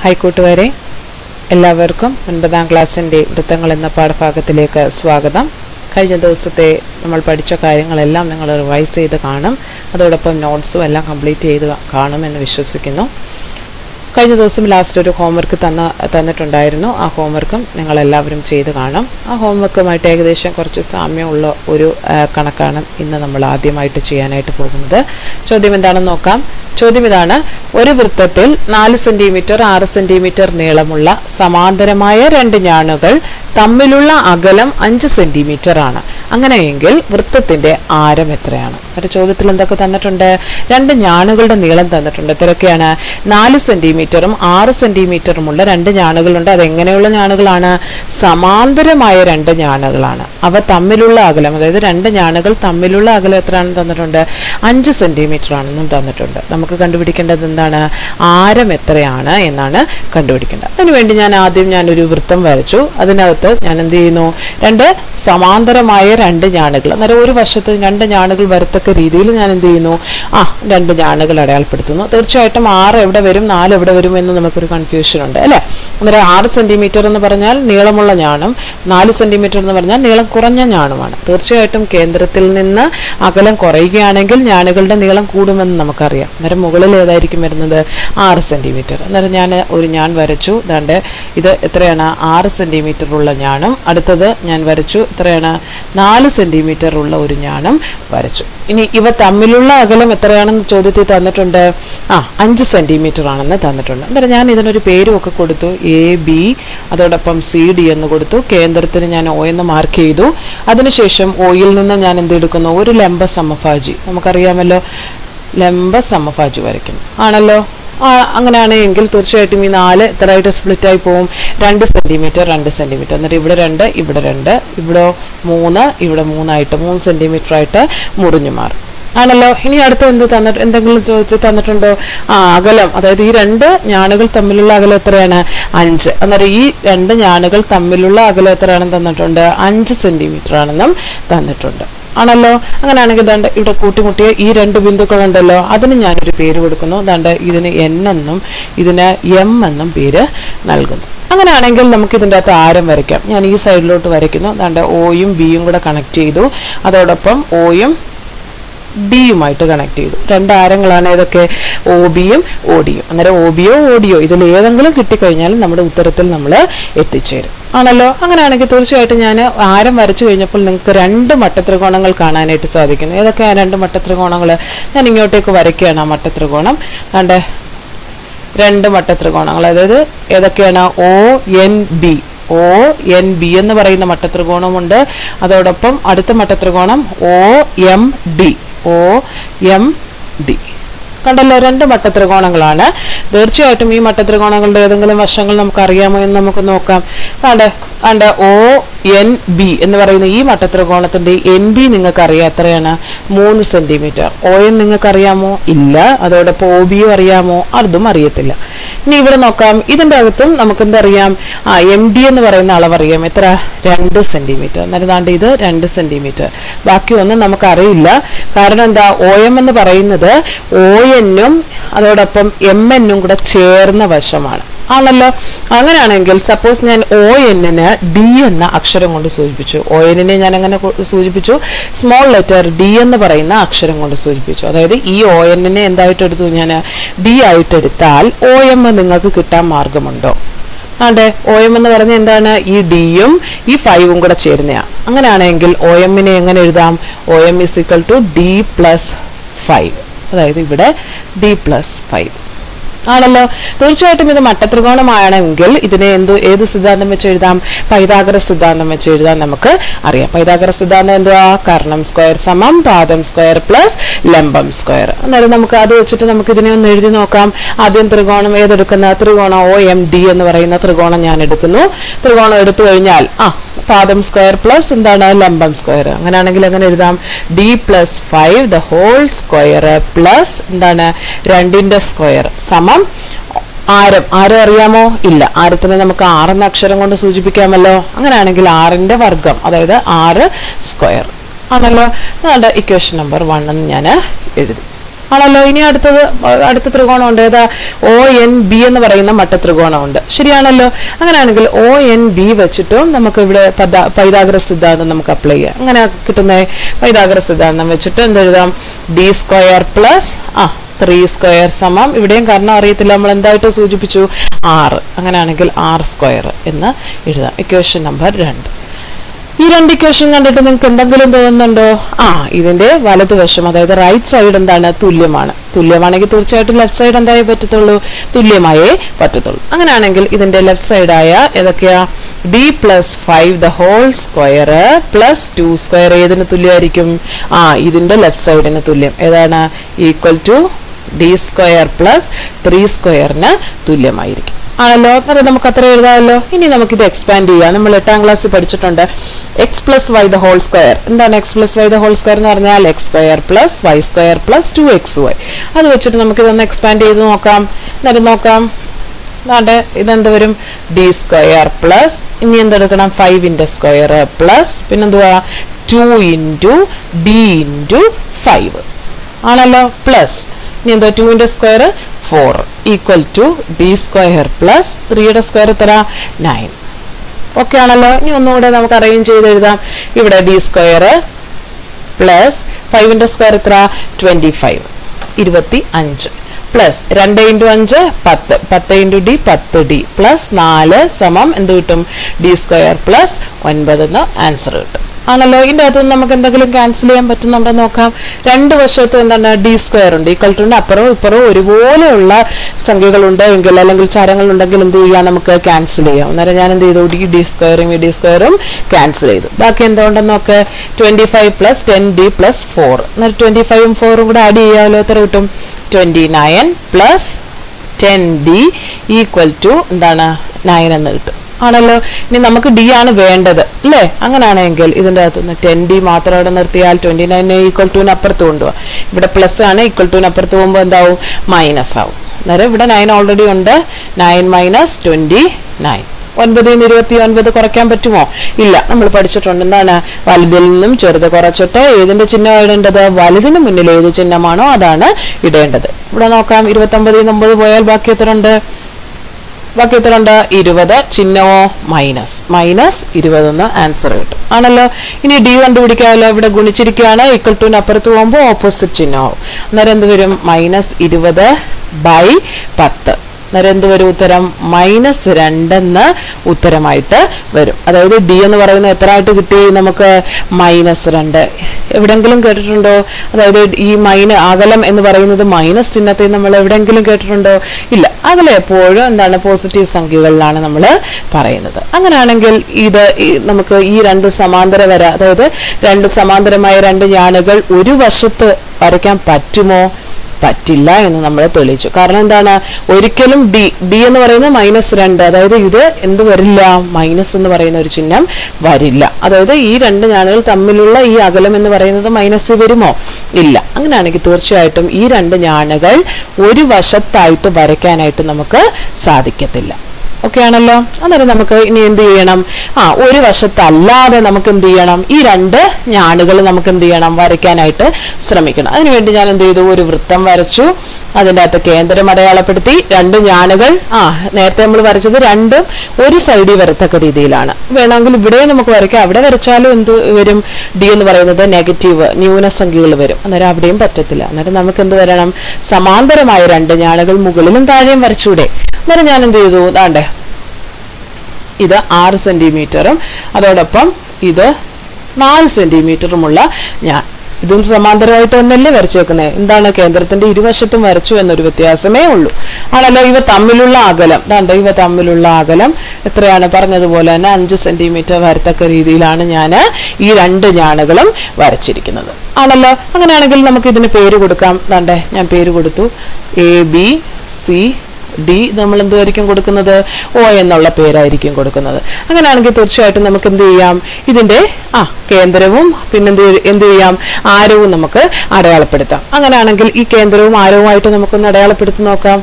hi കൂട്ടുകാരെ എല്ലാവർക്കും ഒൻപതാം ക്ലാസ്സിൻ്റെ വൃത്തങ്ങൾ എന്ന പാഠഭാഗത്തിലേക്ക് സ്വാഗതം കഴിഞ്ഞ ദിവസത്തെ നമ്മൾ പഠിച്ച കാര്യങ്ങളെല്ലാം നിങ്ങൾ റിവൈസ് ചെയ്ത് കാണും അതോടൊപ്പം നോട്ട്സും എല്ലാം കംപ്ലീറ്റ് ചെയ്ത് കാണുമെന്ന് വിശ്വസിക്കുന്നു കഴിഞ്ഞ ദിവസം ലാസ്റ്റ് ഒരു ഹോംവർക്ക് തന്ന തന്നിട്ടുണ്ടായിരുന്നു ആ ഹോംവർക്കും നിങ്ങൾ എല്ലാവരും ചെയ്ത് കാണും ആ ഹോംവർക്കുമായിട്ട് ഏകദേശം കുറച്ച് സാമ്യമുള്ള ഒരു ആ, കണക്കാണ് ഇന്ന് നമ്മൾ ആദ്യമായിട്ട് ചെയ്യാനായിട്ട് പോകുന്നത് ചോദ്യം എന്താണെന്ന് നോക്കാം ചോദ്യം ഇതാണ് ഒരു വൃത്തത്തിൽ നാല് സെന്റിമീറ്റർ ആറ് സെന്റിമീറ്റർ നീളമുള്ള സമാന്തരമായ രണ്ട് ഞാണുകൾ തമ്മിലുള്ള അകലം അഞ്ച് സെന്റിമീറ്റർ ആണ് അങ്ങനെയെങ്കിൽ വൃത്തത്തിന്റെ ആരം എത്രയാണ് ഒരു ചോദ്യത്തിൽ എന്തൊക്കെ തന്നിട്ടുണ്ട് രണ്ട് ഞാണുകളുടെ നീളം തന്നിട്ടുണ്ട് എത്രയൊക്കെയാണ് നാല് സെന്റിമീറ്ററും ആറ് സെന്റിമീറ്ററുമുള്ള രണ്ട് ഞാണുകളുണ്ട് അതെങ്ങനെയുള്ള ഞാണുകളാണ് സമാന്തരമായ രണ്ട് ഞാണുകളാണ് അവ തമ്മിലുള്ള അകലം അതായത് രണ്ട് ഞാണുകൾ തമ്മിലുള്ള അകലം എത്രയാണെന്ന് തന്നിട്ടുണ്ട് അഞ്ച് സെന്റിമീറ്റർ ആണെന്നും തന്നിട്ടുണ്ട് നമുക്ക് കണ്ടുപിടിക്കേണ്ടത് എന്താണ് ആരം എത്രയാണ് എന്നാണ് കണ്ടുപിടിക്കേണ്ടത് അതിനുവേണ്ടി ഞാൻ ആദ്യം ഞാനൊരു വൃത്തം വരച്ചു അതിനകത്ത് ഞാൻ എന്ത് ചെയ്യുന്നു രണ്ട് സമാന്തരമായ രണ്ട് ഞാണുകൾ അന്നേരം ഒരു വശത്ത് രണ്ട് ഞാണുകൾ വരത്തക്ക രീതിയിൽ ഞാൻ എന്ത് ചെയ്യുന്നു ആ രണ്ട് ഞാണുകൾ അടയാളപ്പെടുത്തുന്നു തീർച്ചയായിട്ടും ആറ് എവിടെ വരും നാല് എവിടെ വരും എന്ന് നമുക്കൊരു കൺഫ്യൂഷൻ ഉണ്ട് അല്ലേ അന്നേരം ആറ് സെന്റിമീറ്റർ എന്ന് പറഞ്ഞാൽ നീളമുള്ള ഞാണും നാല് സെന്റിമീറ്റർ എന്ന് പറഞ്ഞാൽ നീളം കുറഞ്ഞ ഞാണുമാണ് തീർച്ചയായിട്ടും കേന്ദ്രത്തിൽ നിന്ന് അകലം കുറയുകയാണെങ്കിൽ ഞാണുകളുടെ നീളം കൂടുമെന്ന് നമുക്കറിയാം അന്നേരം മുകളിൽ ഏതായിരിക്കും വരുന്നത് ആറ് സെന്റിമീറ്റർ അന്നേരം ഞാൻ ഒരു ഞാൻ വരച്ചു ദാണ്ട് ഇത് എത്രയാണ് ആറ് സെന്റിമീറ്റർ ഉള്ള ഞാണും അടുത്തത് ഞാൻ വരച്ചു എത്രയാണ് നാല് സെന്റിമീറ്റർ ഉള്ള ഒരു ഞാണും വരച്ചു ഇനി ഇവ തമ്മിലുള്ള അകലം എത്രയാണെന്ന് ചോദ്യത്തിൽ തന്നിട്ടുണ്ട് ആ അഞ്ച് സെന്റിമീറ്റർ ആണെന്ന് തന്നിട്ടുണ്ട് അന്നേരം ഞാൻ ഇതിനൊരു പേരും ഒക്കെ കൊടുത്തു എ ബി അതോടൊപ്പം സി ഡി എന്ന് കൊടുത്തു കേന്ദ്രത്തിന് ഞാൻ ഒ എന്ന് മാർക്ക് ചെയ്തു അതിനുശേഷം ഒയിൽ നിന്ന് ഞാൻ എന്ത് എടുക്കുന്നു ഒരു ലംബ സമഭാജി നമുക്കറിയാമല്ലോ ലംബ സമഭാജി വരയ്ക്കും ആണല്ലോ ആ അങ്ങനെയാണെങ്കിൽ തീർച്ചയായിട്ടും ഈ നാല് എത്രയായിട്ട് സ്പ്ലിറ്റ് ആയി പോകും രണ്ട് സെന്റിമീറ്റർ രണ്ട് സെന്റിമീറ്റർ എന്നിട്ട് ഇവിടെ രണ്ട് ഇവിടെ രണ്ട് ഇവിടെ മൂന്ന് ഇവിടെ മൂന്നായിട്ട് മൂന്ന് സെന്റിമീറ്റർ ആയിട്ട് മുറിഞ്ഞു മാറും ആണല്ലോ ഇനി അടുത്ത് എന്ത് തന്നിട്ട് എന്തെങ്കിലും ചോദിച്ച് തന്നിട്ടുണ്ടോ ആ അകലം അതായത് ഈ രണ്ട് ഞാണുകൾ തമ്മിലുള്ള അകലം എത്രയാണ് അഞ്ച് അന്നേരം ഈ രണ്ട് ഞാണുകൾ തമ്മിലുള്ള അകലം എത്രയാണെന്ന് തന്നിട്ടുണ്ട് അഞ്ച് സെന്റിമീറ്റർ ആണെന്നും തന്നിട്ടുണ്ട് ആണല്ലോ അങ്ങനെയാണെങ്കിൽ ദാണ്ട് ഇവിടെ കൂട്ടിമുട്ടിയ ഈ രണ്ട് ബിന്ദുക്കളുണ്ടല്ലോ അതിന് ഞാനൊരു പേര് കൊടുക്കുന്നു ദാണ്ട് ഇതിന് എൻ എന്നും ഇതിന് എം എന്നും പേര് നൽകുന്നു അങ്ങനെയാണെങ്കിൽ നമുക്ക് ഇതിൻ്റെ അകത്ത് ആരം വരയ്ക്കാം ഞാൻ ഈ സൈഡിലോട്ട് വരയ്ക്കുന്നു ദാണ്ട് ഒയും ബിയും കൂടെ കണക്ട് ചെയ്തു അതോടൊപ്പം ഒയും ഡിയുമായിട്ട് കണക്ട് ചെയ്തു രണ്ട് ആരങ്ങളാണ് ഏതൊക്കെ ഒ ബിയും ഒ ഡിയും അന്നേരം ഒ ബിയോ ഒ ഡിയോ ഇതിൽ ഏതെങ്കിലും കിട്ടിക്കഴിഞ്ഞാൽ നമ്മുടെ ഉത്തരത്തിൽ നമ്മൾ എത്തിച്ചേരും ആണല്ലോ അങ്ങനെയാണെങ്കിൽ തീർച്ചയായിട്ടും ഞാൻ ആരം വരച്ചു കഴിഞ്ഞപ്പോൾ നിങ്ങൾക്ക് രണ്ട് മട്ടത്രികോണങ്ങൾ കാണാനായിട്ട് സാധിക്കുന്നു ഏതൊക്കെയാണ് രണ്ട് മട്ടത്രികോണങ്ങൾ ഞാൻ ഇങ്ങോട്ടേക്ക് വരയ്ക്കുകയാണ് ആ മട്ടത്രികോണം കണ്ടേ രണ്ട് മട്ടത്രികോണങ്ങൾ അതായത് ഏതൊക്കെയാണ് O N B O N B എന്ന് പറയുന്ന മട്ടത്രികോണമുണ്ട് അതോടൊപ്പം അടുത്ത മട്ടത്രികോണം O M D O M D കണ്ടല്ലോ രണ്ട് മട്ടത്രികോണങ്ങളാണ് തീർച്ചയായിട്ടും ഈ മട്ടത്രികോണങ്ങളുടെ ഏതെങ്കിലും വശങ്ങൾ നമുക്ക് അറിയാമോ എന്ന് നമുക്ക് നോക്കാം കണ്ടേ കണ്ട ഒ എൻ ബി എന്ന് പറയുന്ന ഈ മട്ടത്രികോണത്തിന്റെ എൻ ബി നിങ്ങൾക്ക് അറിയാം എത്രയാണ് മൂന്ന് സെന്റിമീറ്റർ ഒ എൻ നിങ്ങൾക്ക് അറിയാമോ ഇല്ല അതോടൊപ്പം ഒ ബിയും അറിയാമോ അതും അറിയത്തില്ല ഇനി ഇവിടെ നോക്കാം ഇതിന്റെ അകത്തും നമുക്ക് എന്തറിയാം ആ എം ഡി എന്ന് പറയുന്ന അളവറിയാം എത്ര രണ്ട് സെന്റിമീറ്റർ അന്നേരം ദാണ്ട് ഇത് രണ്ട് സെന്റിമീറ്റർ ബാക്കി ഒന്നും നമുക്കറിയില്ല കാരണം എന്താ ഒ എം എന്ന് പറയുന്നത് ഒ എന്നും അതോടൊപ്പം എം എന്നും കൂടെ ചേർന്ന വശമാണ് ആണല്ലോ അങ്ങനെയാണെങ്കിൽ സപ്പോസ് ഞാൻ ഒ എന്നിന് ഡി എന്ന അക്ഷരം കൊണ്ട് സൂചിപ്പിച്ചു ഒ എന്നിനെ ഞാൻ അങ്ങനെ കൊ- സൂചിപ്പിച്ചു സ്മോൾ ലെറ്റർ ഡി എന്ന് പറയുന്ന അക്ഷരം കൊണ്ട് സൂചിപ്പിച്ചു അതായത് ഈ ഒ എന്നിനെ എന്തായിട്ട് എടുത്തു ഞാൻ ഡി ആയിട്ട് എടുത്താൽ ഒ എം നിങ്ങൾക്ക് കിട്ടാൻ മാർഗമുണ്ടോ അതെ ഒ എം എന്ന് പറഞ്ഞ എന്താണ് ഈ ഡിയും ഈ ഫൈവും കൂടെ ചേരുന്നതാണ് അങ്ങനെയാണെങ്കിൽ ഒ എമ്മിനെ എങ്ങനെ എഴുതാം O M is equal to D plus five അതായത് ഇവിടെ ഡി പ്ലസ് ഫൈവ് ആണല്ലോ തീർച്ചയായിട്ടും ഇത് മട്ടത്രികോണമാണെങ്കിൽ ഇതിനെ എന്തു ഏത് സിദ്ധാന്തം വെച്ച് എഴുതാം പൈതാഗര സിദ്ധാന്തം വെച്ച് എഴുതാൻ നമുക്ക് അറിയാം പൈതാഗര സിദ്ധാന്തം എന്തുവാ കർണം സ്ക്വയർ സമം പാദം സ്ക്വയർ പ്ലസ് ലംബം സ്ക്വയർ അന്നേരം നമുക്ക് അത് വെച്ചിട്ട് നമുക്ക് ഇതിനെ ഒന്ന് എഴുതി നോക്കാം ആദ്യം ത്രികോണം ഏതെടുക്കുന്ന ത്രികോണം ഒ എം ഡി എന്ന് പറയുന്ന ത്രികോണം ഞാൻ എടുക്കുന്നു ത്രികോണം എടുത്തു കഴിഞ്ഞാൽ ആ പാദം സ്ക്വയർ പ്ലസ് എന്താണ് ലംബം സ്ക്വയർ അങ്ങനെയാണെങ്കിൽ എങ്ങനെ എഴുതാം D plus five the whole square plus എന്താണ് രണ്ടിന്റെ സ്ക്വയർ സമം ആരം ആരം അറിയാമോ ഇല്ല ആരത്തിനെ നമുക്ക് ആറെന്ന അക്ഷരം കൊണ്ട് സൂചിപ്പിക്കാമല്ലോ അങ്ങനെയാണെങ്കിൽ ആറിന്റെ വർഗം അതായത് ആറ് സ്ക്വയർ ആണല്ലോ അതാണ് ഇക്വേഷൻ നമ്പർ വൺ എന്ന് ഞാൻ എഴുതി ആണല്ലോ ഇനി അടുത്തത് അഹ് അടുത്ത ത്രികോണം ഉണ്ട് ഏതാ ഒ എൻ ബി എന്ന് പറയുന്ന മട്ട ത്രികോണം ഉണ്ട് ശരിയാണല്ലോ അങ്ങനെയാണെങ്കിൽ ഒ എൻ ബി വെച്ചിട്ടും നമുക്ക് ഇവിടെ പദ- പൈതാഗോറസ് സിദ്ധാന്തം നമുക്ക് അപ്ലൈ ചെയ്യാം അങ്ങനെ കിട്ടുന്ന പൈതാഗോറസ് സിദ്ധാന്തം വെച്ചിട്ട് എന്ത് എഴുതാം ഡി സ്ക്വയർ പ്ലസ് ആ ത്രീ സ്ക്വയർ സമം ഇവിടെയും കാരണം അറിയത്തില്ല നമ്മൾ എന്തായിട്ട് സൂചിപ്പിച്ചു ആറ് അങ്ങനെയാണെങ്കിൽ ആറ് സ്ക്വയർ എന്ന് എഴുതാം ഇക്വേഷൻ നമ്പർ രണ്ട് ഈ രണ്ട് ഇക്വേഷൻ കണ്ടിട്ട് നിങ്ങൾക്ക് എന്തെങ്കിലും തോന്നുന്നുണ്ടോ ആ ഇതിന്റെ വലതുവശം അതായത് റൈറ്റ് സൈഡ് എന്താണ് തുല്യമാണ് തുല്യമാണെങ്കിൽ തീർച്ചയായിട്ടും ലെഫ്റ്റ് സൈഡ് എന്തായേ പറ്റത്തുള്ളൂ തുല്യമായേ പറ്റത്തുള്ളൂ അങ്ങനെയാണെങ്കിൽ ഇതിന്റെ ലെഫ്റ്റ് സൈഡായ ഏതൊക്കെയാ D plus five the whole square plus two square ഏതിന് തുല്യമായിരിക്കും ആ ഇതിന്റെ ലെഫ്റ്റ് സൈഡിന് തുല്യം ഏതാണ് equal to D square plus three സ്ക്വയറിന് തുല്യമായിരിക്കും ആണല്ലോ അത് നമുക്ക് അത്ര എഴുതാമല്ലോ ഇനി നമുക്കിത് എക്സ്പാൻഡ് ചെയ്യാം നമ്മൾ എട്ടാം ക്ലാസ്സിൽ പഠിച്ചിട്ടുണ്ട് X plus Y the whole square എന്താണ് X plus Y the whole square എന്ന് പറഞ്ഞാൽ X square plus Y square plus two X Y അത് വെച്ചിട്ട് നമുക്ക് ഇതൊന്ന് എക്സ്പാൻഡ് ചെയ്ത് നോക്കാം എന്നിട്ട് നോക്കാം അതാണ്ട് ഇതെന്ത് വരും ഡി സ്ക്വയർ പ്ലസ് ഇനി എന്തെടുക്കണം ഫൈവിന്റെ സ്ക്വയർ പ്ലസ് പിന്നെന്തുവാ two into D into five ആണല്ലോ പ്ലസ് ഇനി എന്താ ടുവിന്റെ square four equal to D square plus ത്രീയുടെ സ്ക്വയർ എത്ര നയൻ ഓക്കെ ആണല്ലോ ഇനി ഒന്നുകൂടെ നമുക്ക് അറേഞ്ച് ചെയ്ത് എഴുതാം ഇവിടെ ഡി സ്ക്വയർ പ്ലസ് ഫൈവിന്റെ സ്ക്വയർ എത്ര ട്വന്റി ഫൈവ് ഇരുപത്തി അഞ്ച് പ്ലസ് രണ്ട് ഇൻറ്റു അഞ്ച് പത്ത് പത്ത് ഇൻറ്റു ഡി പത്ത് ഡി പ്ലസ് നാല് സമം എന്ത് കിട്ടും ഡി സ്ക്വയർ പ്ലസ് ഒൻപത് എന്ന് ആൻസർ കിട്ടും ആണല്ലോ ഇതിന്റെ അകത്ത് നമുക്ക് എന്തെങ്കിലും ക്യാൻസൽ ചെയ്യാൻ പറ്റുന്നുണ്ടോ നോക്കാം രണ്ട് വശത്തും എന്താണ് ഡി സ്ക്വയർ ഉണ്ട് ഈക്വൽ ടു അപ്പുറവും ഇപ്പുറവും ഒരുപോലെയുള്ള സംഖ്യകളുണ്ട് എങ്കിൽ അല്ലെങ്കിൽ ചരങ്ങൾ ഉണ്ടെങ്കിൽ എന്ത് ചെയ്യാം നമുക്ക് ക്യാൻസൽ ചെയ്യാം അന്നേരം ഞാൻ എന്ത് ചെയ്തു ഡി ഡി സ്ക്വയറും ഈ ഡി സ്ക്വയറും ക്യാൻസൽ ചെയ്തു ബാക്കി എന്തുകൊണ്ടെന്ന് നോക്ക് twenty five plus ten D plus four അന്നേരം ട്വന്റി ഫൈവും ഫോറും കൂടെ ആഡ് ചെയ്യാമല്ലോ എത്ര കിട്ടും twenty nine plus ten D equal to എന്താണ് നയൻ എന്ന് കിട്ടും ആണല്ലോ ഇനി നമുക്ക് ഡി ആണ് വേണ്ടത് അല്ലേ അങ്ങനെയാണെങ്കിൽ ഇതിന്റെ അകത്ത് നിന്ന് ടെൻ ഡി മാത്രം അവിടെ നിർത്തിയാൽ ട്വന്റി നയൻ ഈക്വൽ ടുവിന് അപ്പുറത്ത് കൊണ്ടുപോകാം ഇവിടെ പ്ലസ് ആണ് ഈക്വൽ ടുവിന് അപ്പുറത്ത് പോകുമ്പോൾ എന്താവും മൈനസ് ആവും അന്നേരം ഇവിടെ നയൻ ഓൾറെഡി ഉണ്ട് നയൻ മൈനസ് ട്വന്റി നയൻ ഒൻപതിൽ നിന്ന് ഇരുപത്തി ഒൻപത് കുറയ്ക്കാൻ പറ്റുമോ ഇല്ല നമ്മൾ പഠിച്ചിട്ടുണ്ട് എന്താണ് വലുതിൽ നിന്നും ചെറുത് കുറച്ചിട്ട് ഏതിന്റെ ചിഹ്നം ഇടേണ്ടത് വലുതിന് മുന്നിൽ ഏത് ചിഹ്നമാണോ അതാണ് ഇടേണ്ടത് ഇവിടെ നോക്കാം ഇരുപത്തി ഒമ്പതിൽ നിന്ന് ഒമ്പത് പോയാൽ ബാക്കി എത്ര ഉണ്ട് ബാക്കി എത്ര ഉണ്ട് ഇരുപത് ചിഹ്നമോ മൈനസ് മൈനസ് ഇരുപത് എന്ന് ആൻസർ കിട്ടും ആണല്ലോ ഇനി ഡി കണ്ടുപിടിക്കാമല്ലോ ഇവിടെ ഗുണിച്ചിരിക്കുകയാണ് ഈക്വൽ ടുവിന് അപ്പുറത്ത് പോകുമ്പോൾ ഓപ്പോസിറ്റ് ചിഹ്നമാവും അന്നേരം എന്ത് വരും മൈനസ് ഇരുപത് ബൈ പത്ത് അന്നേരം എന്ത് വരും ഉത്തരം മൈനസ് രണ്ടെന്ന് ഉത്തരമായിട്ട് വരും അതായത് ഡി എന്ന് പറയുന്നത് എത്ര ആയിട്ട് കിട്ടി നമുക്ക് മൈനസ് രണ്ട് എവിടെങ്കിലും കേട്ടിട്ടുണ്ടോ അതായത് ഈ മൈന അകലം എന്ന് പറയുന്നത് മൈനസ് ചിഹ്നത്തെ നമ്മൾ എവിടെങ്കിലും കേട്ടിട്ടുണ്ടോ ഇല്ല അകലം എപ്പോഴും എന്താണ് പോസിറ്റീവ് സംഖ്യകളിലാണ് നമ്മൾ പറയുന്നത് അങ്ങനെയാണെങ്കിൽ ഇത് ഈ നമുക്ക് ഈ രണ്ട് സമാന്തര വര അതായത് രണ്ട് സമാന്തരമായ രണ്ട് ഞാനുകൾ ഒരു വശത്ത് വരയ്ക്കാൻ പറ്റുമോ പറ്റില്ല എന്ന് നമ്മൾ തെളിയിച്ചു കാരണം എന്താണ് ഒരിക്കലും ഡി ഡി എന്ന് പറയുന്നത് മൈനസ് രണ്ട് അതായത് ഇത് എന്ത് വരില്ല മൈനസ് എന്ന് പറയുന്ന ഒരു ചിഹ്നം വരില്ല അതായത് ഈ രണ്ട് ഞാനുകൾ തമ്മിലുള്ള ഈ അകലം എന്ന് പറയുന്നത് മൈനസ് വരുമോ ഇല്ല അങ്ങനെയാണെങ്കിൽ തീർച്ചയായിട്ടും ഈ രണ്ട് ഞാനുകൾ ഒരു വശത്തായിട്ട് വരയ്ക്കാനായിട്ട് നമുക്ക് സാധിക്കത്തില്ല ഓക്കെ ആണല്ലോ അന്നേരം നമുക്ക് ഇനി എന്ത് ചെയ്യണം ആ ഒരു വശത്തല്ലാതെ നമുക്ക് എന്ത് ചെയ്യണം ഈ രണ്ട് ഞാണുകൾ നമുക്ക് എന്ത് ചെയ്യണം വരയ്ക്കാനായിട്ട് ശ്രമിക്കണം അതിനുവേണ്ടി ഞാൻ എന്ത് ചെയ്തു ഒരു വൃത്തം വരച്ചു അതിൻ്റെ അകത്ത് കേന്ദ്രം അടയാളപ്പെടുത്തി രണ്ട് ഞാണുകൾ ആ നേരത്തെ നമ്മൾ വരച്ചത് രണ്ടും ഒരു സൈഡിൽ വരത്തക്ക രീതിയിലാണ് വേണമെങ്കിൽ ഇവിടെ നമുക്ക് വരയ്ക്കാം അവിടെ വരച്ചാലും എന്ത് വരും ഡി എന്ന് പറയുന്നത് നെഗറ്റീവ് ന്യൂനസംഖ്യകൾ വരും അന്നേരം അവിടെയും പറ്റത്തില്ല അന്നേരം നമുക്ക് എന്ത് വരണം സമാന്തരമായ രണ്ട് ഞാണുകൾ മുകളിലും താഴെയും വരച്ചൂടെ അന്നേരം ഞാൻ എന്ത് ചെയ്തു ദാണ്ടേ ഇത് ആറ് സെന്റിമീറ്ററും അതോടൊപ്പം ഇത് നാല് സെന്റിമീറ്ററുമുള്ള ഞാൻ ഇതും സമാന്തരമായിട്ട് തന്നെയല്ലേ വരച്ചു വെക്കുന്നത് എന്താണ് കേന്ദ്രത്തിന്റെ ഇരുവശത്തും വരച്ചു എന്നൊരു വ്യത്യാസമേ ഉള്ളൂ ആണല്ലോ ഇവ തമ്മിലുള്ള അകലം ദാണ്ട ഇവ തമ്മിലുള്ള അകലം എത്രയാണ് പറഞ്ഞതുപോലെ തന്നെ അഞ്ച് സെന്റിമീറ്റർ വരത്തക്ക രീതിയിലാണ് ഞാൻ ഈ രണ്ട് ഞാണുകളും വരച്ചിരിക്കുന്നത് ആണല്ലോ അങ്ങനെയാണെങ്കിൽ നമുക്ക് ഇതിന് പേര് കൊടുക്കാം ദാണ്ടേ ഞാൻ പേര് കൊടുത്തു എ ബി സി ഡി നമ്മൾ എന്തുമായിരിക്കും കൊടുക്കുന്നത് ഒ എന്നുള്ള പേരായിരിക്കും കൊടുക്കുന്നത് അങ്ങനെയാണെങ്കിൽ തീർച്ചയായിട്ടും നമുക്ക് എന്ത് ചെയ്യാം ഇതിന്റെ ആ കേന്ദ്രവും പിന്നെന്ത് എന്ത് ചെയ്യാം ആരവും നമുക്ക് അടയാളപ്പെടുത്താം അങ്ങനെയാണെങ്കിൽ ഈ കേന്ദ്രവും ആരവുമായിട്ട് നമുക്കൊന്ന് അടയാളപ്പെടുത്തി നോക്കാം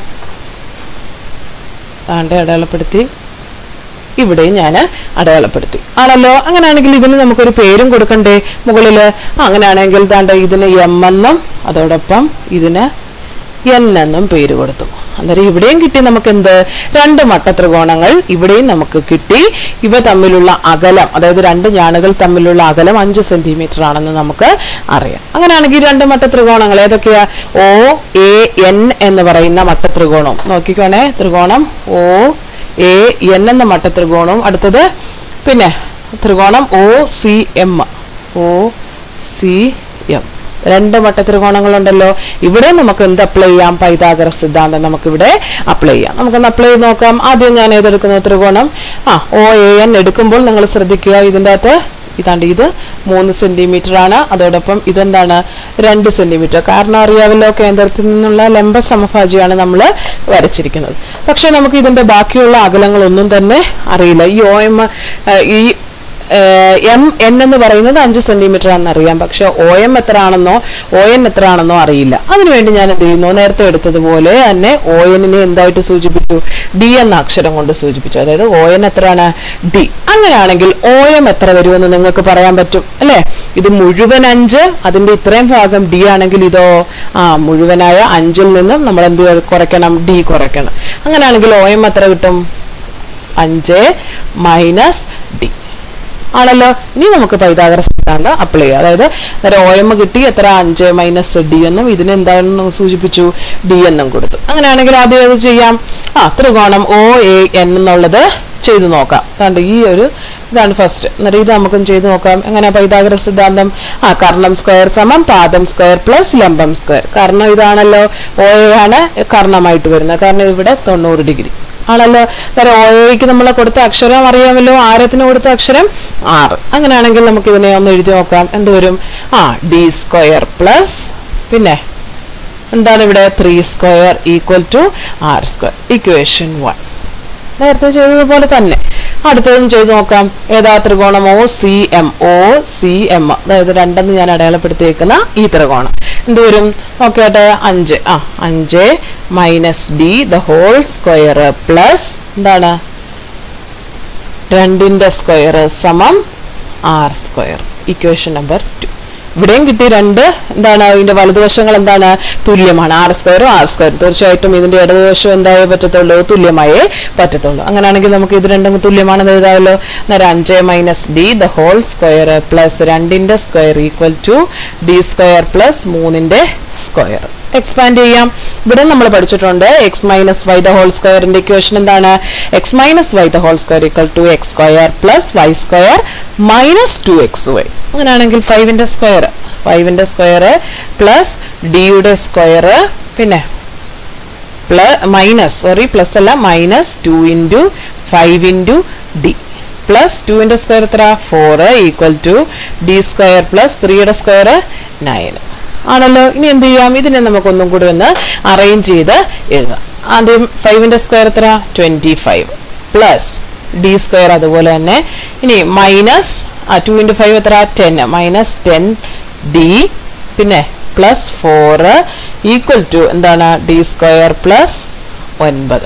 ആണ്ടെ അടയാളപ്പെടുത്തി ഇവിടെയും ഞാൻ അടയാളപ്പെടുത്തി ആണല്ലോ അങ്ങനെയാണെങ്കിൽ ഇതിന് നമുക്കൊരു പേരും കൊടുക്കണ്ടേ മുകളില് ആ, അങ്ങനെയാണെങ്കിൽ ദാണ്ട ഇതിന് എം എന്നും അതോടൊപ്പം ഇതിന് എൻ എന്നും പേര് കൊടുത്തു അന്നേരം ഇവിടെയും കിട്ടി നമുക്ക് എന്ത് രണ്ട് മട്ടത്രികോണങ്ങൾ ഇവിടെയും നമുക്ക് കിട്ടി ഇവ തമ്മിലുള്ള അകലം അതായത് രണ്ട് ഞാണുകൾ തമ്മിലുള്ള അകലം അഞ്ച് സെന്റിമീറ്റർ ആണെന്ന് നമുക്ക് അറിയാം അങ്ങനെയാണെങ്കിൽ രണ്ട് മട്ടത്രികോണങ്ങൾ ഏതൊക്കെയാ ഒ എ എൻ എന്ന് പറയുന്ന മട്ടത്രികോണവും നോക്കിക്കോണേ ത്രികോണം ഒ എ എൻ എന്ന മട്ടത്രികോണവും അടുത്തത് പിന്നെ ത്രികോണം O C M O C M രണ്ട് മട്ടത്രികോണങ്ങളുണ്ടല്ലോ ഇവിടെ നമുക്ക് എന്ത് അപ്ലൈ ചെയ്യാം പൈതാഗറ സിദ്ധാന്തം നമുക്ക് ഇവിടെ അപ്ലൈ ചെയ്യാം നമുക്കൊന്ന് അപ്ലൈ ചെയ്ത് നോക്കാം ആദ്യം ഞാൻ ഏതെടുക്കുന്നു ത്രികോണം ആ ഒ എ എൻ എടുക്കുമ്പോൾ നിങ്ങൾ ശ്രദ്ധിക്കുക ഇതിൻ്റെ അകത്ത് ഇതാണ്ട് ഇത് മൂന്ന് സെന്റിമീറ്റർ ആണ് അതോടൊപ്പം ഇതെന്താണ് രണ്ട് സെന്റിമീറ്റർ കാരണം അറിയാമല്ലോ കേന്ദ്രത്തിൽ നിന്നുള്ള ലംബ സമഭാജിയാണ് നമ്മൾ വരച്ചിരിക്കുന്നത് പക്ഷെ നമുക്ക് ഇതിന്റെ ബാക്കിയുള്ള അകലങ്ങളൊന്നും തന്നെ അറിയില്ല ഈ ഒ എം ഈ എം എൻ എന്ന് പറയുന്നത് അഞ്ച് സെന്റിമീറ്റർ ആണെന്ന് അറിയാം പക്ഷെ ഒ എം എത്ര ആണെന്നോ ഒ എൻ എത്ര ആണെന്നോ അറിയില്ല അതിനുവേണ്ടി ഞാൻ എന്ത് ചെയ്യുന്നു നേരത്തെ എടുത്തതുപോലെ തന്നെ ഒ എന്നിനെ എന്തായിട്ട് സൂചിപ്പിച്ചു ഡി എന്ന അക്ഷരം കൊണ്ട് സൂചിപ്പിച്ചു അതായത് ഒ എൻ എത്രയാണ് ഡി അങ്ങനെയാണെങ്കിൽ ഒ എം എത്ര വരുമെന്ന് നിങ്ങൾക്ക് പറയാൻ പറ്റും അല്ലേ ഇത് മുഴുവൻ അഞ്ച് അതിന്റെ ഇത്രയും ഭാഗം ഡി ആണെങ്കിൽ ഇതോ ആ മുഴുവനായ അഞ്ചിൽ നിന്നും നമ്മൾ എന്ത് കുറയ്ക്കണം ഡി കുറയ്ക്കണം അങ്ങനെയാണെങ്കിൽ ഒ എം എത്ര കിട്ടും അഞ്ച് മൈനസ് ഡി ആണല്ലോ ഇനി നമുക്ക് പൈതാഗറ സിദ്ധാന്തം അപ്ലൈ ചെയ്യാം അതായത് നേരെ ഒ എം കിട്ടി എത്ര അഞ്ച് മൈനസ് ഡി എന്നും ഇതിന് എന്താണെന്ന് സൂചിപ്പിച്ചു ഡി എന്നും കൊടുത്തു അങ്ങനെയാണെങ്കിൽ ആദ്യം അത് ചെയ്യാം ആ ത്രികോണം ഒ എ എൻ എന്നുള്ളത് ചെയ്തു നോക്കാം കണ്ട് ഈ ഒരു ഇതാണ് ഫസ്റ്റ് എന്നിട്ട് ഇത് നമുക്കും ചെയ്തു നോക്കാം എങ്ങനെ പൈതാഗറ സിദ്ധാന്തം ആ കർണം സ്ക്വയർ സമം പാദം സ്ക്വയർ പ്ലസ് ലംബം സ്ക്വയർ കാരണം ഇതാണല്ലോ ഒ എ ആണ് കർണമായിട്ട് വരുന്നത് കാരണം ഇവിടെ തൊണ്ണൂറ് ഡിഗ്രി ആണല്ലോ കാരണം ഓയോയ്ക്ക് നമ്മൾ കൊടുത്ത അക്ഷരം അറിയാമല്ലോ ആരത്തിന് കൊടുത്ത അക്ഷരം ആറ് അങ്ങനെയാണെങ്കിൽ നമുക്ക് ഇതിനെ ഒന്ന് എഴുതി നോക്കാം എന്ത് വരും ആ ഡി സ്ക്വയർ പ്ലസ് പിന്നെ എന്താണ് ഇവിടെ three square equal to R square equation one നേരത്തെ ചെയ്തതുപോലെ തന്നെ അടുത്തതും ചെയ്ത് നോക്കാം ഏതാ ത്രികോണം O C M O C M അതായത് രണ്ടെന്ന് ഞാൻ അടയാളപ്പെടുത്തിയേക്കുന്ന ഈ ത്രികോണം എന്ത് വരും നോക്കട്ടെ അഞ്ച് ആ അഞ്ച് minus D the whole square plus എന്താണ് രണ്ടിന്റെ സ്ക്വയർ സമം R square equation number two ഇവിടെയും കിട്ടി രണ്ട് എന്താണ് ഇതിന്റെ വലതുവശങ്ങൾ എന്താണ് തുല്യമാണ് ആർ സ്ക്വയറും ആർ സ്ക്വയറും തീർച്ചയായിട്ടും ഇതിന്റെ ഇടതുവശം എന്തായേ പറ്റത്തുള്ളൂ തുല്യമായേ പറ്റത്തുള്ളൂ അങ്ങനെയാണെങ്കിൽ നമുക്ക് ഇത് രണ്ടും തുല്യമാണെന്ന് എഴുതാമല്ലോ അന്നേരം അഞ്ച് minus D the whole square plus രണ്ടിന്റെ square equal to D square plus മൂന്നിന്റെ സ്ക്വയർ എക്സ്പാൻഡ് ചെയ്യാം ഇവിടെ നമ്മൾ പഠിച്ചിട്ടുണ്ട് X minus Y the whole സ്ക്വയറിന്റെ ഇക്വേഷൻ എന്താണ് X minus Y the whole square equal to X square plus Y square minus two X Y അങ്ങനെയാണെങ്കിൽ ഫൈവിന്റെ square ഫൈവിന്റെ സ്ക്വയർ പ്ലസ് ഡിയുടെ സ്ക്വയർ പിന്നെ പ്ലസ് മൈനസ് സോറി പ്ലസ് അല്ല minus two into five into D plus ടുവിന്റെ square എത്ര four equal to D square plus ത്രീയുടെ square nine ആണല്ലോ ഇനി എന്ത് ചെയ്യാം ഇതിനെ നമുക്കൊന്നും കൂടി ഒന്ന് അറേഞ്ച് ചെയ്ത് എഴുതാം ആദ്യം ഫൈവിന്റെ സ്ക്വയർ എത്ര twenty five plus D square അതുപോലെ തന്നെ ഇനി മൈനസ് ആ ടു ഇൻറ്റു ഫൈവ് എത്ര ടെൻ മൈനസ് ടെൻ ഡി പിന്നെ പ്ലസ് ഫോർ ഈക്വൽ ടു എന്താണ് ഡി സ്ക്വയർ പ്ലസ് ഒൻപത്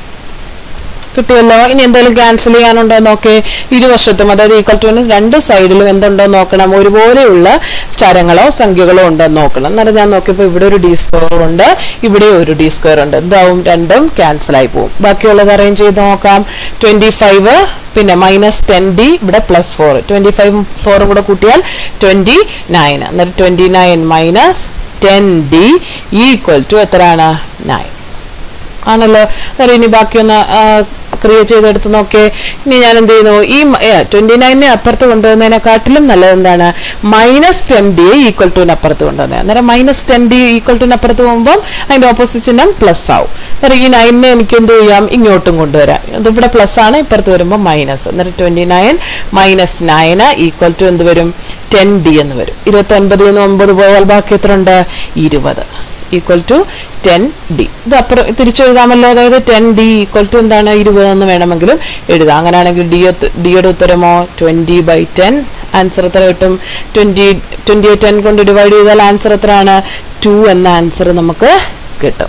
കിട്ടിയല്ലോ ഇനി എന്തെങ്കിലും ക്യാൻസൽ ചെയ്യാനുണ്ടോ നോക്കേ ഇരുവശത്തും അതായത് ഈക്വൽ ടു രണ്ട് സൈഡിലും എന്തുണ്ടോ നോക്കണം ഒരുപോലെയുള്ള ചരങ്ങളോ സംഖ്യകളോ ഉണ്ടോ എന്ന് നോക്കണം എന്നാലും ഞാൻ നോക്കിയപ്പോൾ ഇവിടെ ഒരു ഡി സ്ക്വയർ ഉണ്ട് ഇവിടെ ഒരു ഡി സ്ക്വയർ ഉണ്ട് എന്താവും രണ്ടും ക്യാൻസൽ ആയി പോകും ബാക്കിയുള്ളത് അറേഞ്ച് ചെയ്ത് നോക്കാം ട്വന്റി ഫൈവ് പിന്നെ മൈനസ് ടെൻ ഡി ഇവിടെ പ്ലസ് ഫോർ ട്വന്റി ഫൈവ് ഫോറും കൂടെ കൂട്ടിയാൽ ട്വന്റി നയൻ എന്നിട്ട് twenty nine minus ten D equal to എത്രയാണ് നയൻ ആണല്ലോ അന്നേരം ഇനി ബാക്കിയൊന്ന് ക്രിയേറ്റ് ചെയ്തെടുത്ത് നോക്കേ ഇനി ഞാൻ എന്ത് ചെയ്യുന്നു ഈ ട്വന്റി നയനെ അപ്പുറത്ത് കൊണ്ടുവന്നതിനെക്കാട്ടിലും നല്ലത് എന്താണ് മൈനസ് ടെൻ ഡി ഈക്വൽ ടുവിന് അപ്പുറത്ത് കൊണ്ടുവന്നത് അന്നേരം മൈനസ് ടെൻ ഡി ഈക്വൽ ടുവിന് അപ്പുറത്ത് പോകുമ്പോൾ അതിന്റെ ഓപ്പോസിറ്റ് ചിഹ്നം പ്ലസ് ആവും അന്നേരം ഈ നയനെ എനിക്ക് എന്ത് ചെയ്യാം ഇങ്ങോട്ടും കൊണ്ടുവരാം ഇത് ഇവിടെ പ്ലസ് ആണ് ഇപ്പുറത്ത് വരുമ്പോൾ മൈനസ് അന്നേരം twenty nine minus nine equal to എന്ത് വരും ടെൻ ഡി എന്ന് വരും ഇരുപത്തി ഒൻപതിൽ നിന്ന് ഒമ്പത് പോയാൽ ബാക്കി എത്ര ഉണ്ട് ഇരുപത് ഈക്വൽ ടു ടെൻ ഡി ഇത് അപ്പുറം തിരിച്ചെഴുതാമല്ലോ അതായത് ടെൻ ഡി ഈക്വൽ ടു എന്താണ് ഇരുപത് എന്ന് വേണമെങ്കിലും എഴുതാം അങ്ങനെയാണെങ്കിൽ ഡി ഡിയുടെ ഉത്തരമോ ട്വന്റി ബൈ ടെൻ ആൻസർ എത്ര കിട്ടും ട്വന്റി ട്വന്റി ടെൻ കൊണ്ട് ഡിവൈഡ് ചെയ്താൽ ആൻസർ എത്രയാണ് ടു എന്ന ആൻസർ നമുക്ക് കിട്ടും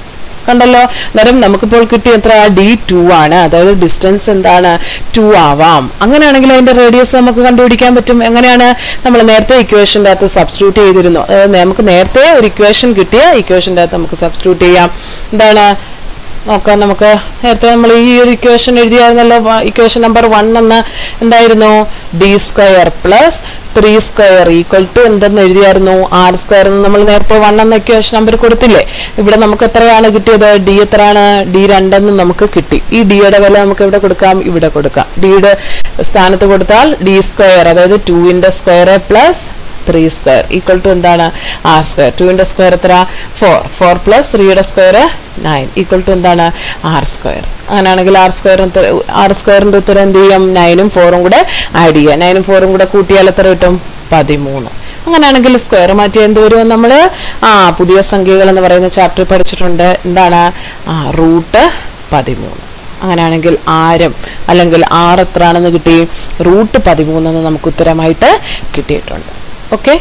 കണ്ടല്ലോ അന്നേരം നമുക്കിപ്പോൾ കിട്ടിയ എത്ര ഡി ടു ആണ് അതായത് ഡിസ്റ്റൻസ് എന്താണ് ടു ആവാം അങ്ങനെയാണെങ്കിൽ അതിന്റെ റേഡിയസ് നമുക്ക് കണ്ടുപിടിക്കാൻ പറ്റും എങ്ങനെയാണ് നമ്മൾ നേരത്തെ ഇക്വേഷന്റെ അകത്ത് സബ്സ്റ്റിറ്റ്യൂട്ട് ചെയ്തിരുന്നു അതായത് നമുക്ക് നേരത്തെ ഒരു ഇക്വേഷൻ കിട്ടിയ ഇക്വേഷന്റെ അകത്ത് നമുക്ക് സബ്സ്റ്റിറ്റ്യൂട്ട് ചെയ്യാം എന്താണ് നോക്കാം നമുക്ക് നേരത്തെ നമ്മൾ ഈ ഒരു ഇക്വേഷൻ എഴുതിയായിരുന്നല്ലോ ഇക്വേഷൻ നമ്പർ വൺ എന്ന എന്തായിരുന്നു D square plus three square equal to എന്തെന്ന് എഴുതിയായിരുന്നു ആർ സ്ക്വയർ എന്ന് നമ്മൾ നേരത്തെ വൺ എന്ന ഇക്വേഷൻ നമ്പർ കൊടുത്തില്ലേ ഇവിടെ നമുക്ക് എത്രയാണ് കിട്ടിയത് ഡി എത്രയാണ് ഡി രണ്ടെന്ന് നമുക്ക് കിട്ടി ഈ ഡിയുടെ വില നമുക്ക് ഇവിടെ കൊടുക്കാം ഇവിടെ കൊടുക്കാം ഡിയുടെ സ്ഥാനത്ത് കൊടുത്താൽ ഡി സ്ക്വയർ അതായത് ടുവിന്റെ square plus three square equal to എന്താണ് ആർ സ്ക്വയർ ടുവിന്റെ സ്ക്വയർ എത്ര ഫോർ ഫോർ പ്ലസ് ത്രീയുടെ സ്ക്വയർ നയൻ ഈക്വൽ ടു എന്താണ് ആർ സ്ക്വയർ അങ്ങനെയാണെങ്കിൽ ആർ സ്ക്വയർ ആർ സ്ക്വയറിന്റെ ഉത്തരം എന്ത് ചെയ്യും നയനും ഫോറും കൂടെ ആഡ് ചെയ്യുക നയനും ഫോറും കൂടെ കൂട്ടിയാൽ എത്ര കിട്ടും പതിമൂന്ന് അങ്ങനെയാണെങ്കിൽ സ്ക്വയർ മാറ്റി എന്ത് വരും നമ്മൾ ആ പുതിയ സംഖ്യകൾ എന്ന് പറയുന്ന ചാപ്റ്റർ പഠിച്ചിട്ടുണ്ട് എന്താണ് ആ റൂട്ട് പതിമൂന്ന് അങ്ങനെയാണെങ്കിൽ ആരം അല്ലെങ്കിൽ ആറ് എത്രയാണെന്ന് കിട്ടി റൂട്ട് പതിമൂന്നെന്ന് നമുക്ക് ഉത്തരമായിട്ട് കിട്ടിയിട്ടുണ്ട് ഓക്കെ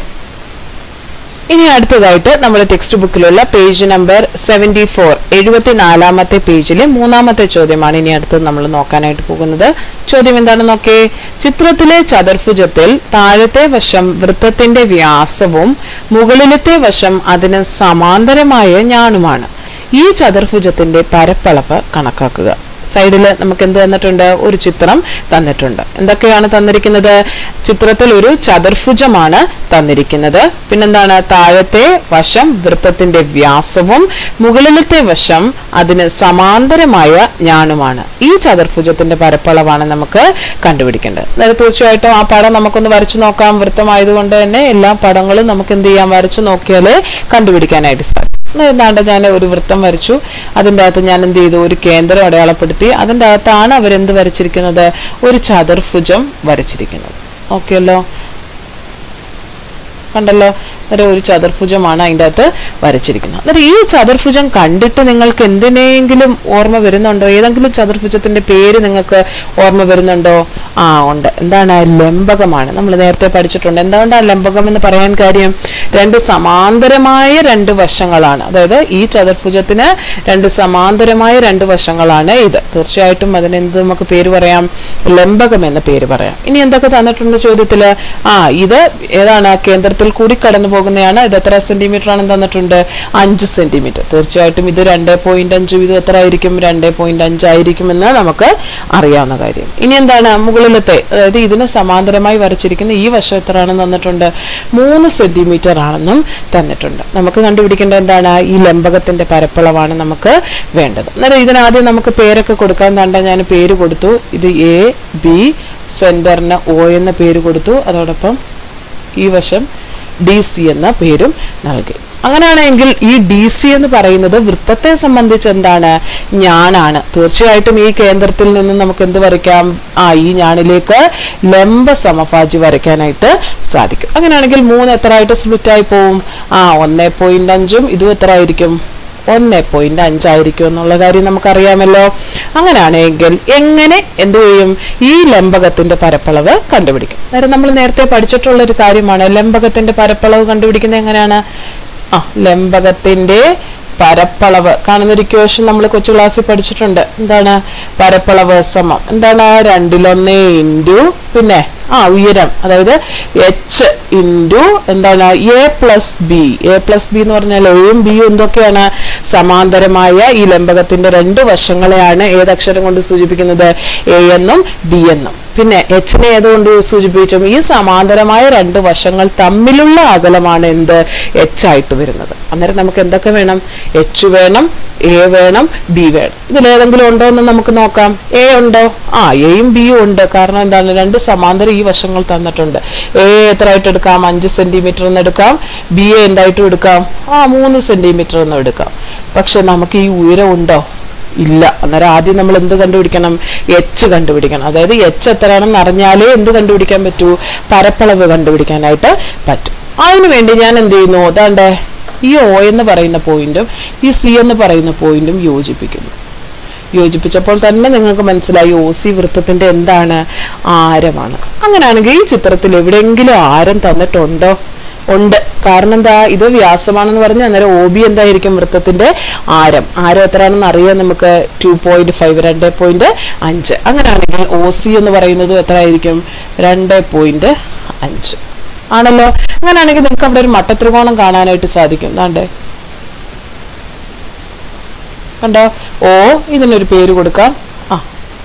ഇനി അടുത്തതായിട്ട് നമ്മുടെ ടെക്സ്റ്റ് ബുക്കിലുള്ള പേജ് നമ്പർ സെവൻറ്റി ഫോർ എഴുപത്തിനാലാമത്തെ പേജിലെ മൂന്നാമത്തെ ചോദ്യമാണ് ഇനി അടുത്ത് നമ്മൾ നോക്കാനായിട്ട് പോകുന്നത് ചോദ്യം എന്താണെന്ന് നോക്കേ ചിത്രത്തിലെ ചതുർഭുജത്തിൽ താഴത്തെ വശം വൃത്തത്തിന്റെ വ്യാസവും മുകളിലത്തെ വശം അതിന് സമാന്തരമായ ഞാണുമാണ് ഈ ചതുർഭുജത്തിന്റെ പരപ്പളവ് കണക്കാക്കുക സൈഡിൽ നമുക്ക് എന്ത് തന്നിട്ടുണ്ട് ഒരു ചിത്രം തന്നിട്ടുണ്ട് എന്തൊക്കെയാണ് തന്നിരിക്കുന്നത് ചിത്രത്തിൽ ഒരു ചതുർഭുജമാണ് തന്നിരിക്കുന്നത് പിന്നെന്താണ് താഴത്തെ വശം വൃത്തത്തിന്റെ വ്യാസവും മുകളിലത്തെ വശം അതിന് സമാന്തരമായ ഞാണുമാണ് ഈ ചതുർഭുജത്തിന്റെ പരപ്പളവാണ് നമുക്ക് കണ്ടുപിടിക്കേണ്ടത് അതായത് തീർച്ചയായിട്ടും ആ പടം നമുക്കൊന്ന് വരച്ചു നോക്കാം വൃത്തമായതുകൊണ്ട് തന്നെ എല്ലാ പടങ്ങളും നമുക്ക് എന്ത് ചെയ്യാം വരച്ചു നോക്കിയാലേ കണ്ടുപിടിക്കാനായിട്ട് സാധിക്കും എന്താണ്ട് ഞാൻ ഒരു വൃത്തം വരച്ചു അതിൻ്റെ അകത്ത് ഞാൻ എന്ത് ചെയ്തു ഒരു കേന്ദ്രം അടയാളപ്പെടുത്തി അതിൻ്റെ അകത്താണ് അവരെന്ത് വരച്ചിരിക്കുന്നത് ഒരു ചതുർഭുജം വരച്ചിരിക്കുന്നത് ഓക്കെ അല്ലോ കണ്ടല്ലോ ഒരു ഒരു ചതുർഭുജമാണ് അതിൻ്റെ അകത്ത് വരച്ചിരിക്കുന്നത് അന്നേരം ഈ ചതുർഭുജം കണ്ടിട്ട് നിങ്ങൾക്ക് എന്തിനെങ്കിലും ഓർമ്മ വരുന്നുണ്ടോ ഏതെങ്കിലും ചതുർഭുജത്തിന്റെ പേര് നിങ്ങൾക്ക് ഓർമ്മ വരുന്നുണ്ടോ ആ ഉണ്ട് എന്താണ് ലംബകമാണ് നമ്മൾ നേരത്തെ പഠിച്ചിട്ടുണ്ട് എന്തുകൊണ്ടാണ് ലംബകം എന്ന് പറയാൻ കാര്യം രണ്ട് സമാന്തരമായ രണ്ട് വശങ്ങളാണ് അതായത് ഈ ചതുർഭുജത്തിന് രണ്ട് സമാന്തരമായ രണ്ട് വശങ്ങളാണ് ഇത് തീർച്ചയായിട്ടും അതിന് എന്ത് നമുക്ക് പേര് പറയാം ലംബകം എന്ന പേര് പറയാം ഇനി എന്തൊക്കെ തന്നിട്ടുണ്ട് ചോദ്യത്തില് ആ ഇത് ഏതാണ് കേന്ദ്രത്തിൽ കൂടി കടന്നു പോകുന്നതാണ് ഇത് എത്ര സെന്റിമീറ്റർ ആണെന്ന് തന്നിട്ടുണ്ട് അഞ്ച് സെന്റിമീറ്റർ തീർച്ചയായിട്ടും ഇത് രണ്ട് പോയിന്റ് അഞ്ചും ഇത് എത്ര ആയിരിക്കും രണ്ട് പോയിന്റ് അഞ്ചായിരിക്കുമെന്ന് നമുക്ക് അറിയാവുന്ന കാര്യം ഇനി എന്താണ് മുകളിലത്തെ അതായത് ഇതിന് സമാന്തരമായി വരച്ചിരിക്കുന്ന ഈ വശം എത്ര ആണെന്ന് തന്നിട്ടുണ്ട് മൂന്ന് സെന്റിമീറ്റർ ആണെന്നും തന്നിട്ടുണ്ട് നമുക്ക് കണ്ടുപിടിക്കേണ്ട എന്താണ് ഈ ലംബകത്തിന്റെ പരപ്പളവാണ് നമുക്ക് വേണ്ടത് അന്നേരം ഇതിനാദ്യം നമുക്ക് പേരൊക്കെ കൊടുക്കാൻ തണ്ട ഞാൻ പേര് കൊടുത്തു ഇത് എ ബി സെന്ററിന് ഒ എന്ന പേര് കൊടുത്തു അതോടൊപ്പം ഈ വശം ഡി സി എന്ന പേരും നൽകി അങ്ങനെയാണെങ്കിൽ ഈ ഡി സി എന്ന് പറയുന്നത് വൃത്തത്തെ സംബന്ധിച്ച് എന്താണ് ഞാനാണ് തീർച്ചയായിട്ടും ഈ കേന്ദ്രത്തിൽ നിന്ന് നമുക്ക് എന്ത് വരയ്ക്കാം ആ ഈ ഞാണിലേക്ക് ലംബ സമഭാജി വരയ്ക്കാനായിട്ട് സാധിക്കും അങ്ങനെയാണെങ്കിൽ മൂന്ന് എത്ര ആയിട്ട് സ്പ്ലിറ്റ് ആയി പോവും ആ ഒന്നേ പോയിന്റ് അഞ്ചും ഇതും എത്ര ആയിരിക്കും ഒന്ന് പോയിന്റ് അഞ്ചായിരിക്കും എന്നുള്ള കാര്യം നമുക്കറിയാമല്ലോ അങ്ങനെയാണെങ്കിൽ എങ്ങനെ എന്ത് ചെയ്യും ഈ ലംബകത്തിന്റെ പരപ്പളവ് കണ്ടുപിടിക്കും നേരം നമ്മൾ നേരത്തെ പഠിച്ചിട്ടുള്ള ഒരു കാര്യമാണ് ലംബകത്തിന്റെ പരപ്പളവ് കണ്ടുപിടിക്കുന്നത് എങ്ങനെയാണ് ആ ലംബകത്തിന്റെ പരപ്പളവ് കാണുന്ന ഒരു ഇക്വേഷൻ നമ്മൾ കൊച്ചു ക്ലാസ്സിൽ പഠിച്ചിട്ടുണ്ട് എന്താണ് പരപ്പളവ് സമം എന്താണ് രണ്ടിലൊന്ന് ഇൻറ്റു പിന്നെ ആ ഉയരം അതായത് എച്ച് ഇൻറ്റു എന്താണ് A plus B A plus B എന്ന് പറഞ്ഞാൽ എയും ബിയും എന്തൊക്കെയാണ് സമാന്തരമായ ഈ ലംബകത്തിന്റെ രണ്ട് വശങ്ങളെയാണ് ഏതക്ഷരം കൊണ്ട് സൂചിപ്പിക്കുന്നത് എ എന്നും ബി എന്നും പിന്നെ എച്ചിനെ ഏതുകൊണ്ട് സൂചിപ്പിച്ചു ഈ സമാന്തരമായ രണ്ട് വശങ്ങൾ തമ്മിലുള്ള അകലമാണ് എന്ത് എച്ച് ആയിട്ട് വരുന്നത് അന്നേരം നമുക്ക് എന്തൊക്കെ വേണം എച്ച് വേണം എ വേണം ബി വേണം ഇതിലേതെങ്കിലും ഉണ്ടോ എന്ന് നമുക്ക് നോക്കാം എ ഉണ്ടോ ആ എയും ബിയും ഉണ്ട് കാരണം എന്താണ് രണ്ട് സമാന്തരം ഈ വശങ്ങൾ തന്നിട്ടുണ്ട് എ എത്ര ആയിട്ട് എടുക്കാം അഞ്ച് സെന്റിമീറ്റർ എന്ന് എടുക്കാം ബി എ എന്തായിട്ടും എടുക്കാം ആ മൂന്ന് സെന്റിമീറ്റർ എന്ന് എടുക്കാം പക്ഷെ നമുക്ക് ഈ ഉയരം ഉണ്ടോ ഇല്ല അന്നേരം ആദ്യം നമ്മൾ എന്ത് കണ്ടുപിടിക്കണം എച്ച് കണ്ടുപിടിക്കണം അതായത് എച്ച് എത്രയാണെന്ന് അറിഞ്ഞാലേ എന്ത് കണ്ടുപിടിക്കാൻ പറ്റൂ പരപ്പളവ് കണ്ടുപിടിക്കാനായിട്ട് പറ്റും അതിനു വേണ്ടി ഞാൻ എന്ത് ചെയ്യുന്നു അതാണ്ട് ഈ ഒ എന്ന് പറയുന്ന പോയിന്റും ഈ സി എന്ന് പറയുന്ന പോയിന്റും യോജിപ്പിക്കുന്നു യോജിപ്പിച്ചപ്പോൾ തന്നെ നിങ്ങൾക്ക് മനസ്സിലായി ഒ സി വൃത്തത്തിന്റെ എന്താണ് ആരമാണ് അങ്ങനെയാണെങ്കിൽ ഈ ചിത്രത്തിൽ എവിടെയെങ്കിലും ആരം തന്നിട്ടുണ്ടോ ഉണ്ട് കാരണം എന്താ ഇത് വ്യാസമാണെന്ന് പറഞ്ഞാൽ അന്നേരം ഒ ബി എന്തായിരിക്കും വൃത്തത്തിന്റെ ആരം ആരം എത്രയാണെന്ന് അറിയാൻ നമുക്ക് ടു പോയിന്റ് ഫൈവ് രണ്ട് പോയിന്റ് അഞ്ച് അങ്ങനെയാണെങ്കിൽ ഒ സി എന്ന് പറയുന്നത് എത്രയായിരിക്കും രണ്ട് പോയിന്റ് അഞ്ച് ആണല്ലോ അങ്ങനെയാണെങ്കിൽ നിങ്ങൾക്ക് അവിടെ ഒരു മട്ടത്രികോണം കാണാനായിട്ട് സാധിക്കും ദാണ്ടേ കണ്ടോ ഓ ഇതിനൊരു പേര് കൊടുക്കാം ആ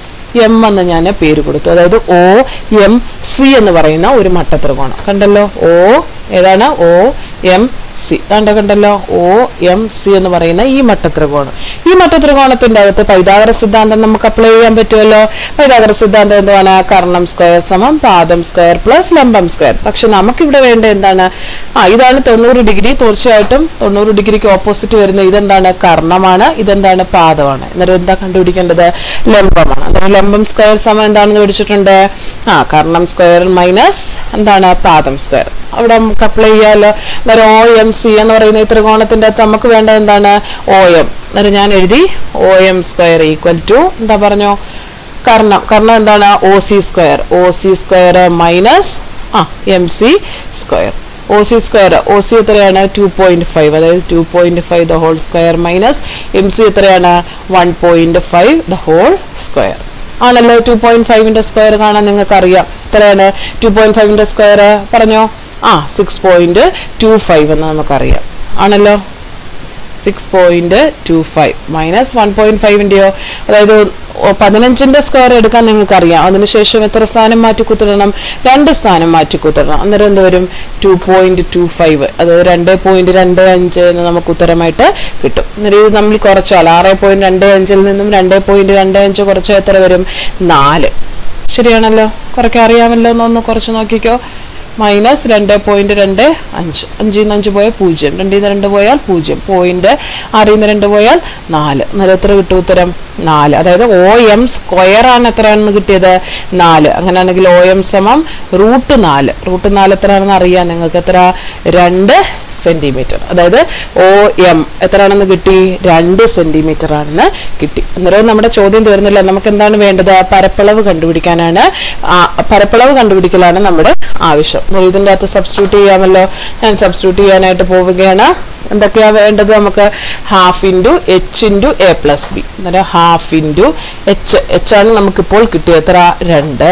എം എന്ന് ഞാൻ പേര് കൊടുത്തു അതായത് ഒ എം സി എന്ന് പറയുന്ന ഒരു മട്ടത്രികോണം കണ്ടല്ലോ ഒ ഏതാണ് ഒ എം സി കണ്ട കണ്ടല്ലോ ഒ എം സി എന്ന് പറയുന്ന ഈ മട്ടത്രികോണം ഈ മട്ടത്രികോണത്തിന്റെ അകത്ത് പൈതാഗര സിദ്ധാന്തം നമുക്ക് അപ്ലൈ ചെയ്യാൻ പറ്റുമല്ലോ പൈതാഗര സിദ്ധാന്തം എന്താണ് കർണം സ്ക്വയർ സമം പാദം സ്ക്വയർ പ്ലസ് ലംബം സ്ക്വയർ പക്ഷെ നമുക്കിവിടെ വേണ്ട എന്താണ് ആ ഇതാണ് തൊണ്ണൂറ് ഡിഗ്രി തീർച്ചയായിട്ടും തൊണ്ണൂറ് ഡിഗ്രിക്ക് ഓപ്പോസിറ്റ് വരുന്ന ഇതെന്താണ് കർണമാണ് ഇതെന്താണ് പാദമാണ് അന്നേരം എന്താ കണ്ടുപിടിക്കേണ്ടത് ലംബമാണ് അന്നേരം ലംബം സ്ക്വയർ സമം എന്താണെന്ന് പഠിച്ചിട്ടുണ്ട് ആ കർണം സ്ക്വയർ മൈനസ് എന്താണ് പാദം സ്ക്വയർ അവിടെ നമുക്ക് അപ്ലൈ ചെയ്യാമല്ലോ അന്നേരം ഒ എം സി എന്ന് പറയുന്ന ഈ ത്രികോണത്തിന്റെ അകത്ത് നമുക്ക് വേണ്ട എന്താണ് ഒ എം അന്നേരം ഞാൻ എഴുതി O M square equal to എന്താ പറഞ്ഞോ കർണം കർണം എന്താണ് O C square O C square minus ആ M C square O C square O C എത്രയാണ് ടു പോയിന്റ് ഫൈവ് അതായത് two point five the whole square minus M C എത്രയാണ് one point five the whole square ആണല്ലോ two point ഫൈവിന്റെ square കാണാൻ നിങ്ങൾക്ക് അറിയാം എത്രയാണ് ടു പോയിന്റ് ഫൈവിന്റെ സ്ക്വയർ പറഞ്ഞോ ആ സിക്സ് പോയിന്റ് ടു ഫൈവ് എന്ന് നമുക്കറിയാം ആണല്ലോ six point two five minus one point ഫൈവിന്റെയോ അതായത് ഒ- പതിനഞ്ചിന്റെ സ്ക്വയർ എടുക്കാൻ നിങ്ങൾക്ക് അറിയാം അതിനുശേഷം എത്ര സ്ഥാനം മാറ്റി കുത്തിടണം രണ്ട് സ്ഥാനം മാറ്റി കുത്തിടണം അന്നേരം എന്ത് വരും ടു പോയിന്റ് ടു ഫൈവ് അതായത് രണ്ട് പോയിന്റ് രണ്ട് അഞ്ച് എന്ന് നമുക്ക് ഉത്തരമായിട്ട് കിട്ടും അന്നേരം ഇത് നമ്മൾ കുറച്ചാൽ ആറ് പോയിന്റ് രണ്ട് അഞ്ചിൽ നിന്നും രണ്ട് പോയിന്റ് രണ്ട് അഞ്ച് കുറച്ച് എത്ര വരും നാല് ശരിയാണല്ലോ കുറയ്ക്കാൻ അറിയാമല്ലോ എന്നൊന്ന് കുറച്ച് നോക്കിക്കോ മൈനസ് രണ്ട് പോയിന്റ് രണ്ട് അഞ്ച് അഞ്ചിൽ നിന്ന് അഞ്ച് പോയാൽ പൂജ്യം രണ്ടിൽ നിന്ന് രണ്ട് പോയാൽ പൂജ്യം പോയിന്റ് ആറിൽ നിന്ന് രണ്ട് പോയാൽ നാല് അന്നേരം എത്ര കിട്ടും ഉത്തരം നാല് അതായത് ഒ എം സ്ക്വയർ ആണ് എത്രയാണെന്ന് കിട്ടിയത് നാല് അങ്ങനെയാണെങ്കിൽ ഒ എം സമം റൂട്ട് നാല് റൂട്ട് നാല് എത്രയാണെന്ന് അറിയാം നിങ്ങൾക്ക് എത്ര രണ്ട് സെന്റിമീറ്റർ അതായത് ഒ എം എത്രയാണെന്ന് കിട്ടി രണ്ട് സെന്റിമീറ്റർ ആണെന്ന് കിട്ടി അന്നേരം നമ്മുടെ ചോദ്യം തീർന്നില്ല നമുക്ക് എന്താണ് വേണ്ടത് പരപ്പളവ് കണ്ടുപിടിക്കാനാണ് ആ, പരപ്പളവ് കണ്ടുപിടിക്കലാണ് നമ്മുടെ ആവശ്യം അപ്പോൾ ഇതിന്റെ അകത്ത് സബ്സ്റ്റിറ്റ്യൂട്ട് ചെയ്യാമല്ലോ ഞാൻ സബ്സ്റ്റിറ്റ്യൂട്ട് ചെയ്യാനായിട്ട് പോവുകയാണ് എന്തൊക്കെയാ വേണ്ടത് നമുക്ക് half into H into A plus B അന്നേരം ഹാഫ് ഇൻറ്റു എച്ച് എച്ച് ആണ് നമുക്കിപ്പോൾ കിട്ടിയത് എത്ര രണ്ട്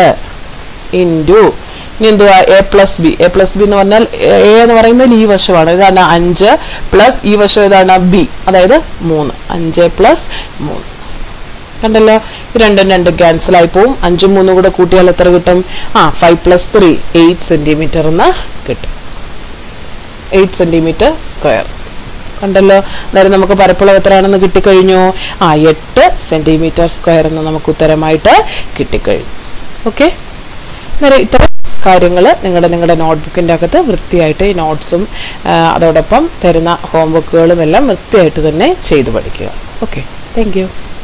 ഇൻറ്റു ഇനി എന്തുവാ A plus B A plus B എന്ന് പറഞ്ഞാൽ എ എന്ന് പറയുന്നത് ഈ വശമാണ് ഇതാണ് അഞ്ച് പ്ലസ് ഈ വശം ഇതാണ് ബി അതായത് മൂന്ന് അഞ്ച് പ്ലസ് മൂന്ന് കണ്ടല്ലോ ഇത് രണ്ടും രണ്ടും ക്യാൻസൽ ആയി പോവും അഞ്ചും മൂന്നും കൂടെ കൂട്ടിയാൽ എത്ര കിട്ടും ആ five plus three eight centimetre എന്ന് കിട്ടും എയ്റ്റ് സെന്റിമീറ്റർ സ്ക്വയർ കണ്ടല്ലോ അന്നേരം നമുക്ക് പരപ്പളവ് എത്രയാണെന്ന് കിട്ടിക്കഴിഞ്ഞു ആ എട്ട് സെന്റിമീറ്റർ സ്ക്വയർ എന്ന് നമുക്ക് ഉത്തരമായിട്ട് കിട്ടിക്കഴിഞ്ഞു ഓക്കെ അന്നേരം ഇത്തരം കാര്യങ്ങൾ നിങ്ങളുടെ നിങ്ങളുടെ നോട്ട്ബുക്കിൻ്റെ അകത്ത് വൃത്തിയായിട്ട് ഈ നോട്ട്സും അതോടൊപ്പം തരുന്ന ഹോംവർക്കുകളും എല്ലാം വൃത്തിയായിട്ട് തന്നെ ചെയ്തു പഠിക്കുക ഓക്കെ താങ്ക് യു